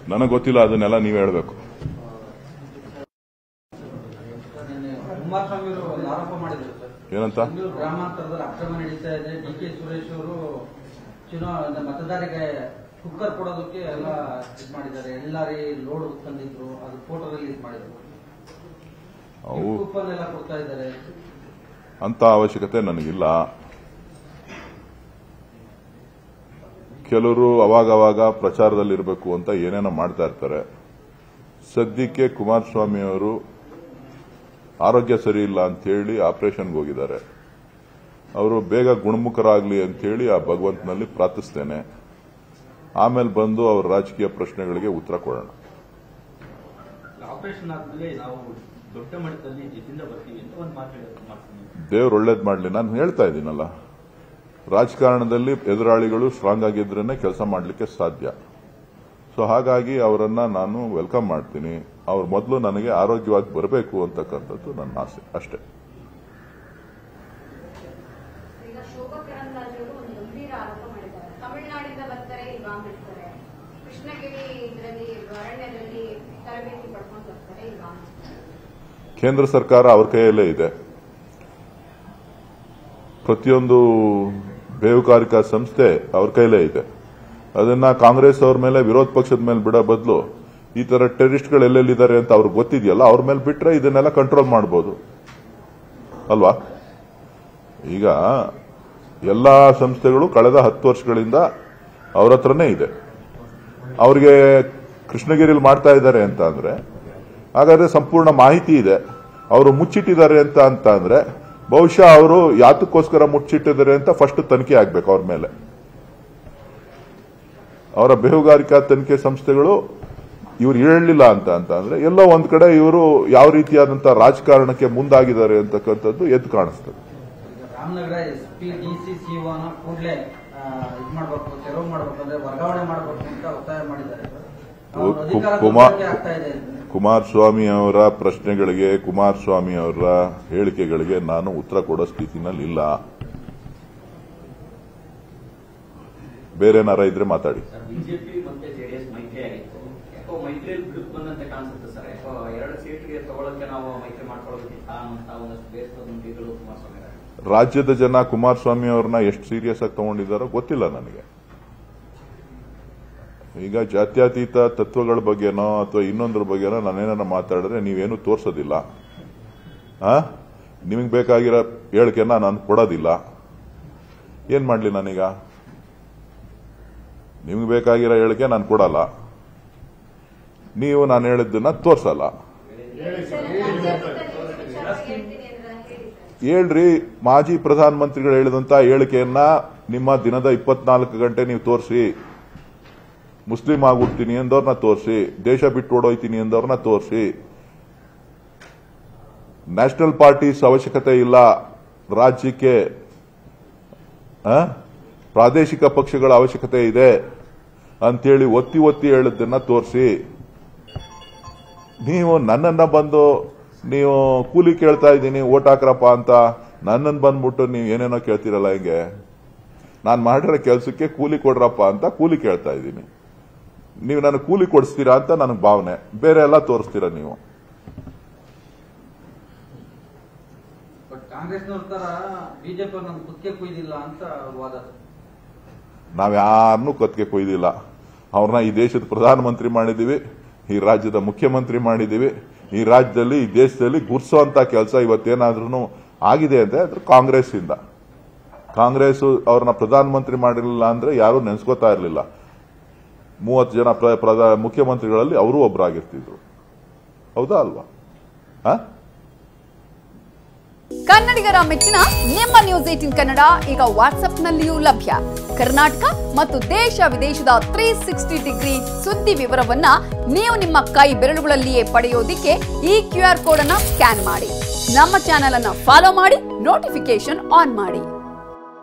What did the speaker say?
ನನಗೆ ಗೊತ್ತಿಲ್ಲ ಅದನ್ನೆಲ್ಲ ನೀವು ಹೇಳಬೇಕು ನಿನ್ನೆ ಕುಮಾರಸ್ವಾಮಿ ಅವರು ಒಂದು ಆರೋಪ ಮಾಡಿದ್ರು ಸರ್ ಏನಂತ ಬೆಂಗಳೂರು ಗ್ರಾಮಾಂತರದಲ್ಲಿ ಅಕ್ರಮ ನಡೀತಾ ಇದೆ ಡಿ ಕೆ ಸುರೇಶ್ ಅವರು ಚುನಾವಣೆ ಮತದಾರರಿಗೆ ಕುಕ್ಕರ್ ಕೊಡೋದಕ್ಕೆ ಎಲ್ಲ ಇದು ಮಾಡಿದ್ದಾರೆ ಎಲ್ಲಾರಿ ಲೋಡ್ ತಂದಿದ್ರು ಅದು ಫೋಟೋ ರಿಲೀಸ್ ಮಾಡಿದ್ರು ಅವು ಕೂಪನ್ ಎಲ್ಲ ಕೊಡ್ತಾ ಇದ್ದಾರೆ ಅಂತ ಅವಶ್ಯಕತೆ ನನಗಿಲ್ಲ ಕೆಲವರು ಅವಾಗವಾಗ ಪ್ರಚಾರದಲ್ಲಿರಬೇಕು ಅಂತ ಏನೇನೋ ಮಾಡ್ತಾ ಇರ್ತಾರೆ ಸದ್ಯಕ್ಕೆ ಕುಮಾರಸ್ವಾಮಿ ಅವರು ಆರೋಗ್ಯ ಸರಿ ಇಲ್ಲ ಅಂತ ಹೇಳಿ ಆಪರೇಷನ್ಗೆ ಹೋಗಿದ್ದಾರೆ ಅವರು ಬೇಗ ಗುಣಮುಖರಾಗಲಿ ಅಂತ ಹೇಳಿ ಆ ಭಗವಂತನಲ್ಲಿ ಪ್ರಾರ್ಥಿಸ್ತೇನೆ ಆಮೇಲೆ ಬಂದು ಅವರ ರಾಜಕೀಯ ಪ್ರಶ್ನೆಗಳಿಗೆ ಉತ್ತರ ಕೊಡೋಣ ಆಪರೇಷನ್ ಆದ್ಮೇಲೆ ನಾವು ದೊಡ್ಡ ಮಟ್ಟದಲ್ಲಿ ಜಿದ್ದಿಂದ ಬರ್ತೀವಿ ಅಂತ ಒಂದು ಮಾತು ಹೇಳೋದು ಮಾಡ್ತೀನಿ ದೇವ್ರು ಒಳ್ಳೇದ್ ಮಾಡಲಿ ನಾನು ಹೇಳ್ತಾ ಇದ್ದೀನಲ್ಲ ರಾಜಕಾರಣದಲ್ಲಿ ಎದುರಾಳಿಗಳು ಸ್ಟ್ರಾಂಗ್ ಆಗಿದ್ರೇನೆ ಕೆಲಸ ಮಾಡಲಿಕ್ಕೆ ಸಾಧ್ಯ ಸೊ ಹಾಗಾಗಿ ಅವರನ್ನ ನಾನು ವೆಲ್ಕಮ್ ಮಾಡ್ತೀನಿ ಅವ್ರು ಮೊದಲು ನನಗೆ ಆರೋಗ್ಯವಾಗಿ ಬರಬೇಕು ಅಂತಕ್ಕಂಥದ್ದು ನನ್ನ ಆಸೆ ಅಷ್ಟೇ ಈಗ ಶೋಭಾ ಕರಂದ್ಲಾಜೆ ಅವರು ಒಂದು ಗಂಭೀರ ಆರೋಪ ಮಾಡಿದ್ದಾರೆ ತಮಿಳುನಾಡಿಂದ ಬರ್ತಾರೆ ಇಲ್ಲಿ ಬಾಂಬ್ ಇಡ್ತಾರೆ ಕೃಷ್ಣಗಿರಿ ಇದರಲ್ಲಿ ಅರಣ್ಯದಲ್ಲಿ ತರಬೇತಿ ಪಡ್ಕೊಂಡು ಬರ್ತಾರೆ ಇಲ್ಲಿ ಬಾಂಬ್ ಇಡ್ತಾರೆ. ಕೇಂದ್ರ ಸರ್ಕಾರ ಅವ್ರ ಕೈಯಲ್ಲೇ ಇದೆ ಪ್ರತಿಯೊಂದು ಬೇಹುಗಾರಿಕಾ ಸಂಸ್ಥೆ ಅವ್ರ ಕೈಲೇ ಇದೆ ಅದನ್ನ ಕಾಂಗ್ರೆಸ್ ಅವ್ರ ಮೇಲೆ ವಿರೋಧ ಪಕ್ಷದ ಮೇಲೆ ಬಿಡೋ ಬದಲು ಈ ತರ ಟೆರರಿಸ್ಟ್ಗಳು ಎಲ್ಲೆಲ್ಲಿದ್ದಾರೆ ಅಂತ ಅವ್ರಿಗೆ ಗೊತ್ತಿದೆಯಲ್ಲ ಅವ್ರ ಮೇಲೆ ಬಿಟ್ರೆ ಇದನ್ನೆಲ್ಲ ಕಂಟ್ರೋಲ್ ಮಾಡಬಹುದು ಅಲ್ವಾ ಈಗ ಎಲ್ಲಾ ಸಂಸ್ಥೆಗಳು ಕಳೆದ ಹತ್ತು ವರ್ಷಗಳಿಂದ ಅವ್ರ ಹತ್ರನೇ ಇದೆ ಅವ್ರಿಗೆ ಕೃಷ್ಣಗಿರಿಲಿ ಮಾಡ್ತಾ ಇದ್ದಾರೆ ಅಂತ ಅಂದ್ರೆ ಹಾಗಾದ್ರೆ ಸಂಪೂರ್ಣ ಮಾಹಿತಿ ಇದೆ ಅವರು ಮುಚ್ಚಿಟ್ಟಿದ್ದಾರೆ ಅಂತ ಅಂತ ಅಂದ್ರೆ ಬಹುಶಃ ಅವರು ಯಾತಕ್ಕೋಸ್ಕರ ಮುಚ್ಚಿಟ್ಟಿದ್ದಾರೆ ಅಂತ ಫಸ್ಟ್ ತನಿಖೆ ಆಗ್ಬೇಕು ಅವ್ರ ಮೇಲೆ ಅವರ ಬೇಹುಗಾರಿಕಾ ತನಿಖೆ ಸಂಸ್ಥೆಗಳು ಇವ್ರು ಹೇಳಲಿಲ್ಲ ಅಂತ ಅಂತ ಅಂದ್ರೆ ಎಲ್ಲೋ ಒಂದ್ ಕಡೆ ಇವರು ಯಾವ ರೀತಿಯಾದಂತಹ ರಾಜಕಾರಣಕ್ಕೆ ಮುಂದಾಗಿದ್ದಾರೆ ಅಂತಕ್ಕಂಥದ್ದು ಎದ್ದು ಕಾಣಿಸ್ತದೆ ಈಗ Ramanagara S P D C ಸಿಒನ ಕೂಡಲೇ ಇದು ಮಾಡಬೇಕು ತೆರವು ಮಾಡಬೇಕು ಅಂದ್ರೆ ವರ್ಗಾವಣೆ ಮಾಡಬೇಕು ಅಂತ ಒತ್ತಾಯ ಮಾಡಿದ್ದಾರೆ ಅವ್ರ ಕು- ಅಧಿಕಾರ ಕುಮಾರ್- ದುರ್ಬಳಕೆ ಆಗ್ತಾ ಇದೆ ಅಂತ. ಕುಮಾರಸ್ವಾಮಿ ಅವರ ಪ್ರಶ್ನೆಗಳಿಗೆ ಕುಮಾರಸ್ವಾಮಿ ಅವರ ಹೇಳಿಕೆಗಳಿಗೆ ನಾನು ಉತ್ತರ ಕೊಡೋ ಸ್ಥಿತಿನಲ್ಲಿ ಇಲ್ಲ ಬೇರೆನಾರ ಇದ್ರೆ ಮಾತಾಡಿ ಸರ್ ಬಿಜೆಪಿ ಮತ್ತೆ ಜೆಡಿಎಸ್ ಮೈತ್ರಿ ಆಗಿತ್ತು ಯಾಕೋ ಮೈತ್ರಿಯಲ್ಲಿ ಬಿಡುಕು ಬಂದಂತೆ ಕಾಣಿಸುತ್ತೆ ಸರ್ ಯಾಕೋ ಎರಡು ಸೀಟ್ಗೆ ತಗೊಳಕ್ಕೆ ನಾವು ಮೈತ್ರಿ ಮಾಡ್ಕೊಳ್ಳೋದಕ್ಕಿಂತ ಅಂತ ಒಂದಷ್ಟು ಬೇಸರದ ನುಡಿಗಳು ಕುಮಾರಸ್ವಾಮಿ ಅವರ ರಾಜ್ಯದ ಜನ ಕುಮಾರಸ್ವಾಮಿ ಅವ್ರನ್ನ ಎಷ್ಟು ಸೀರಿಯಸ್ ಆಗಿ ತಗೊಂಡಿದ್ದಾರೋ ಗೊತ್ತಿಲ್ಲ ನನಗೆ ಈಗ ಜಾತ್ಯತೀತ ತತ್ವಗಳ ಬಗ್ಗೆನೋ ಅಥವಾ ಇನ್ನೊಂದ್ರ ಬಗ್ಗೆನೋ ನಾನೇನಾರ ಮಾತಾಡಿದ್ರೆ ನೀವೇನು ತೋರ್ಸೋದಿಲ್ಲ ಆ ನಿಮಗೆ ಬೇಕಾಗಿರೋ ಹೇಳಿಕೆನ ನಾನು ಕೊಡೋದಿಲ್ಲ ಏನ್ ಮಾಡ್ಲಿ ನಾನೀಗ ನಿಮ್ಗೆ ಬೇಕಾಗಿರೋ ಹೇಳಿಕೆ ನಾನು ಕೊಡಲ್ಲ ನೀವು ನಾನು ಹೇಳಿದ್ದನ್ನ ತೋರ್ಸಲ್ಲ ಹೇಳ್ತೀನಿ ಅಂದ್ರೆ ಹೇಳಿ ಸರ್ ಹೇಳ್ರಿ ಮಾಜಿ ಪ್ರಧಾನಮಂತ್ರಿಗಳು ಹೇಳಿದಂತ ಹೇಳಿಕೆಯನ್ನ ನಿಮ್ಮ ದಿನದ ಇಪ್ಪತ್ನಾಲ್ಕು ಗಂಟೆ ನೀವು ತೋರಿಸಿ ಮುಸ್ಲಿಂ ಆಗ್ಬಿಡ್ತೀನಿ ಅಂದವ್ರನ್ನ ತೋರಿಸಿ ದೇಶ ಬಿಟ್ಟು ಓಡೋಯ್ತೀನಿ ಅಂದವ್ರನ್ನ ತೋರಿಸಿ ನ್ಯಾಷನಲ್ ಪಾರ್ಟೀಸ್ ಅವಶ್ಯಕತೆ ಇಲ್ಲ ರಾಜ್ಯಕ್ಕೆ ಆ? ಪ್ರಾದೇಶಿಕ ಪಕ್ಷಗಳ ಅವಶ್ಯಕತೆ ಇದೆ ಅಂತೇಳಿ ಒತ್ತಿ ಒತ್ತಿ ಹೇಳಿದ್ದನ್ನ ತೋರಿಸಿ ನೀವು ನನ್ನನ್ನ ಬಂದು ನೀವು ಕೂಲಿ ಕೇಳ್ತಾ ಇದ್ದೀನಿ ಓಟ್ ಹಾಕ್ರಪ್ಪ ಅಂತ ನನ್ನನ್ನು ಬಂದ್ಬಿಟ್ಟು ನೀವು ಏನೇನೋ ಕೇಳ್ತಿರಲ್ಲ ಹಿಂಗೆ ನಾನು ಮಾಡಿರೋ ಕೆಲಸಕ್ಕೆ ಕೂಲಿ ಕೊಡ್ರಪ್ಪ ಅಂತ ಕೂಲಿ ಕೇಳ್ತಾ ಇದ್ದೀನಿ ನೀವು ನನಗೆ ಕೂಲಿ ಕೊಡಿಸ್ತೀರಾ ಅಂತ ನನಗೆ ಭಾವನೆ ಬೇರೆ ಎಲ್ಲ ತೋರಿಸ್ತೀರಾ ನೀವು ಬಟ್ ಕಾಂಗ್ರೆಸ್ನವ್ರ ತರ ಬಿಜೆಪಿ ನಮ್ ಕುತ್ತಿಗೆ ಕುಯ್ದಿಲ್ಲ ಅಂತ ವಾದ ನಾವ್ಯಾರನ್ನೂ ಕತ್ಗೆ ಕೊಯ್ದಿಲ್ಲ ಅವ್ರನ್ನ ಈ ದೇಶದ ಪ್ರಧಾನಮಂತ್ರಿ ಮಾಡಿದೀವಿ ಈ ರಾಜ್ಯದ ಮುಖ್ಯಮಂತ್ರಿ ಮಾಡಿದೀವಿ ಈ ರಾಜ್ಯದಲ್ಲಿ ಈ ದೇಶದಲ್ಲಿ ಗುರ್ಸೋಂತ ಕೆಲಸ ಇವತ್ತೇನಾದ್ರೂ ಆಗಿದೆ ಅಂದ್ರೆ ಅದು ಕಾಂಗ್ರೆಸ್ ಇಂದ ಕಾಂಗ್ರೆಸ್ ಅವ್ರನ್ನ ಪ್ರಧಾನಮಂತ್ರಿ ಮಾಡಿರಲಿಲ್ಲ ಅಂದ್ರೆ ಯಾರು ನೆನ್ಸ್ಕೋತಾ ಇರಲಿಲ್ಲ ಮೂವತ್ತು ಜನ ಪ್ರ- ಪ್ರಧಾ- ಮುಖ್ಯಮಂತ್ರಿಗಳಲ್ಲಿ ಅವರು ಒಬ್ಬರಾಗಿರ್ತಿದ್ರು ಹೌದಾ ಅಲ್ವಾ ಹಾ ಕನ್ನಡಿಗರ ಮೆಚ್ಚಿನ ನಿಮ್ಮ ನ್ಯೂಸ್ ಏಟಿನ್ ಕನ್ನಡ ಈಗ ವಾಟ್ಸ್ಆಪ್ನಲ್ಲಿಯೂ ಲಭ್ಯ ಕರ್ನಾಟಕ ಮತ್ತು ದೇಶ ವಿದೇಶದ ತ್ರೀ ಸಿಕ್ಸ್ಟಿ ಡಿಗ್ರಿ ಸುದ್ದಿ ವಿವರವನ್ನ ನೀವು ನಿಮ್ಮ ಕೈ ಬೆರಳುಗಳಲ್ಲಿಯೇ ಪಡೆಯೋದಿಕ್ಕೆ ಈ ಕ್ಯೂ ಆರ್ ಕೋಡ್ ಅನ್ನ ಸ್ಕ್ಯಾನ್ ಮಾಡಿ ನಮ್ಮ ಚಾನೆಲ್ ಅನ್ನ ಫಾಲೋ ಮಾಡಿ ನೋಟಿಫಿಕೇಶನ್ ಆನ್ ಮಾಡಿ